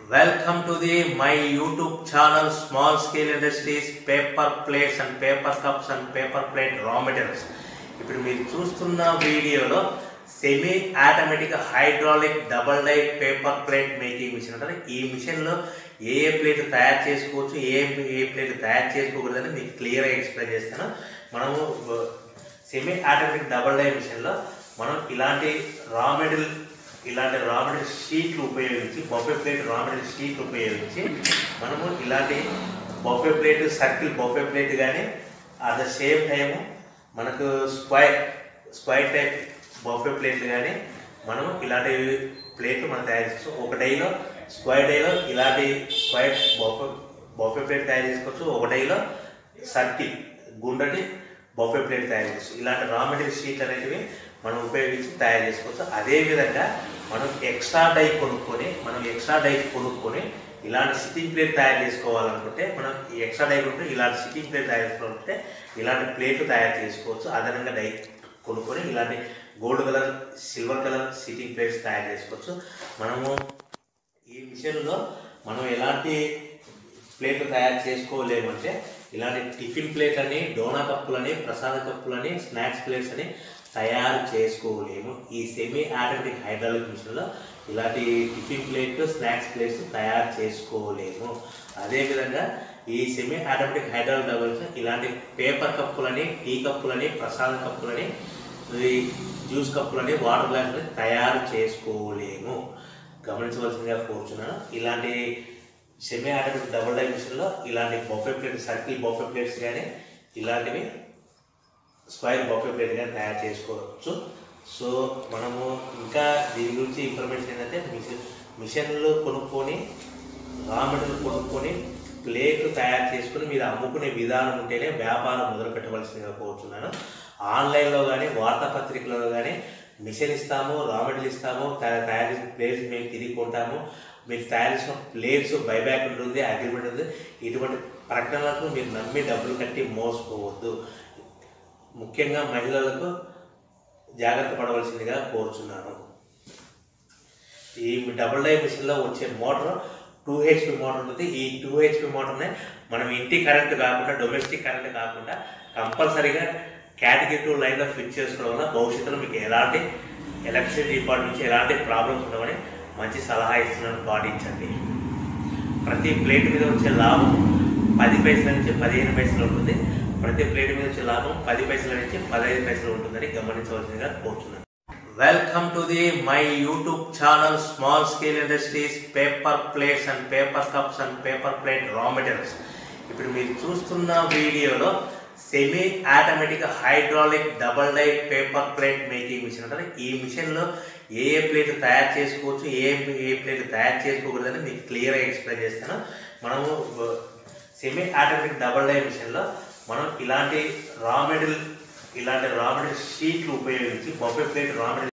welcome to the my YouTube channel small scale industries paper plates and paper cups and paper plate raw materials ఇప్పుడు మీరు చూస్తున్న వీడియోలో semi automatic hydraulic double die paper plate making machine అంటారు ఈ మిషన్లో ఏ ఏ plate తయారు చేసుకోవచ్చు ఏ ఏ plate తయారు చేసుకోకూడదని మీకు క్లియర్గా ఎక్స్ప్లెయిన్ చేస్తాను మనము సెమీ ఆటోమేటిక్ డబల్ డై మిషన్లో మనం ఇలాంటి రా మెటీరియల్ ఇలాంటి రా మెటీరియల్ షీట్లు ఉపయోగించి బొఫే ప్లేట్ రా మెటీరియల్ షీట్లు ఉపయోగించి మనము ఇలాంటి buffet plate circle buffet plate కానీ అట్ ద సేమ్ టైము మనకు స్క్వైర్ స్క్వైర్ టైప్ బొఫే ప్లేట్లు కానీ మనం ఇలాంటి ప్లేట్లు మనం తయారు చేసుకోవచ్చు ఒక డైలో స్క్వైర్ డైలో ఇలాంటి స్క్వైర్ బొఫే బొఫే ప్లేట్ తయారు చేసుకోవచ్చు ఒక డైలో సర్కిల్ గుండ్రటి బొఫే ప్లేట్ తయారు చేసుకోవచ్చు ఇలాంటి రా మెటీరియల్ షీట్ అనేటివి మనం ఉపయోగించి తయారు చేసుకోవచ్చు అదేవిధంగా మనం ఎక్స్ట్రా డై కొనుక్కొని మనం ఎక్స్ట్రా డై కొనుక్కొని ఇలాంటి సిట్టింగ్ ప్లేట్ తయారు చేసుకోవాలనుకుంటే మనం ఈ ఎక్స్ట్రా డై కొనుక్కొని ఇలాంటి సిట్టింగ్ ప్లేట్ తయారు చేసుకోవాలంటే ఇలాంటి ప్లేట్లు తయారు చేసుకోవచ్చు అదనంగా డై కొనుక్కొని ఇలాంటి gold colour silver colour sitting plates తయారు చేసుకోవచ్చు మనము ఈ మిషన్లో మనం ఎలాంటి ప్లేట్లు తయారు చేసుకోలేమంటే ఇలాంటి టిఫిన్ ప్లేట్ అని డోనా కప్పులని ప్రసాద కప్పులని స్నాక్స్ ప్లేట్స్ అని తయారు చేసుకోలేము ఈ సెమీ ఆటోమేటిక్ హైడ్రాలిక్ మిషన్లో ఇలాంటి టిఫిన్ ప్లేట్లు స్నాక్స్ ప్లేట్స్ తయారు చేసుకోలేము అదేవిధంగా ఈ సెమీ ఆటోమేటిక్ హైడ్రాలిక్ డబల్స్ ఇలాంటి పేపర్ కప్పులని టీ కప్పులని ప్రసాద కప్పులని ఈ జ్యూస్ కప్పులని వాటర్ గ్లాసులని తయారు చేసుకోలేము గమనించవలసిందిగా కోరుచున్నాను ఇలాంటి సెమీ ఆటోమేటిక్ డబుల్ డై మిషన్లో ఇలాంటి buffet plate circle buffet plates కానీ ఇలాంటివి స్క్వైర్ బొఫే ప్లేట్ కానీ తయారు చేసుకోవచ్చు సో మనము ఇంకా దీని గురించి ఇన్ఫర్మేషన్ ఏంటంటే మిషన్ మిషన్లు కొనుక్కొని రా మెటీరియల్ కొనుక్కొని ప్లేట్ తయారు చేసుకుని మీరు అమ్ముకునే విధానం ఉంటేనే వ్యాపారం మొదలు పెట్టవలసిందిగా కోరుతున్నాను ఆన్లైన్లో కానీ వార్తాపత్రికలలో కానీ మిషన్ ఇస్తాము రా మెటీరియల్ ఇస్తాము తయా- తయారు చేసిన ప్లేట్స్ మేము తిరిగి కొంటాము మీరు తయారు చేసిన ప్లేట్స్ బైబ్యాక్ ఉంటుంది అగ్రిమెంట్ ఉంది ఇటువంటి ప్రకటనలకు మీరు నమ్మి డబ్బులు కట్టి మోసపోవద్దు ముఖ్యంగా మహిళలకు జాగ్రత్త పడవలసిందిగా కోరుచున్నాను ఈ డబుల్ డై మిషన్లో వచ్చే మోటార్ టూ హెచ్పి మోటార్ ఉంటుంది ఈ టూ హెచ్పి మోటార్నే మనం ఇంటి కరెంట్ కాకుండా డొమెస్టిక్ కరెంట్ కాకుండా కంపల్సరీగా కేటగిరీ టూ లైన్లో ఫిట్ చేసుకోవడం వల్ల భవిష్యత్తులో మీకు ఎలాంటి ఎలక్ట్రిసిటీ డిపార్ట్మెంట్ నుంచి ఎలాంటి ప్రాబ్లమ్స్ ఉండవని మంచి సలహా ఇస్తున్నాను పాటించండి ప్రతి ప్లేట్ మీద వచ్చే లాభం పది పైసల నుంచి పదిహేను పైసలు ఉంటుంది ప్రతి ప్లేట్ మీద వచ్చే లాభం పది పైసల నుంచి పదహైదు పైసలు ఉంటుందని గమనించవలసిందిగా కోరుతున్నాను welcome to the my YouTube channel small scale industries paper plates and paper cups and paper plate raw materials ఇప్పుడు మీరు చూస్తున్న వీడియోలో semi automatic hydraulic double die paper plate making machine అంటారు ఈ మిషన్లో ఏ ఏ ప్లేట్ తయారు చేసుకోవచ్చు ఏ ఏ ప్లేట్ తయారు చేసుకోకూడదని మీకు క్లియర్గా ఎక్స్ప్లెయిన్ చేస్తాను మనము సెమీ ఆటోమేటిక్ డబల్ డై మిషన్లో మనం ఇలాంటి రా మెటీరియల్ ఇలాంటి రా మెటీరియల్ షీట్లు ఉపయోగించి బొఫే ప్లేట్ రా మెటీరియల్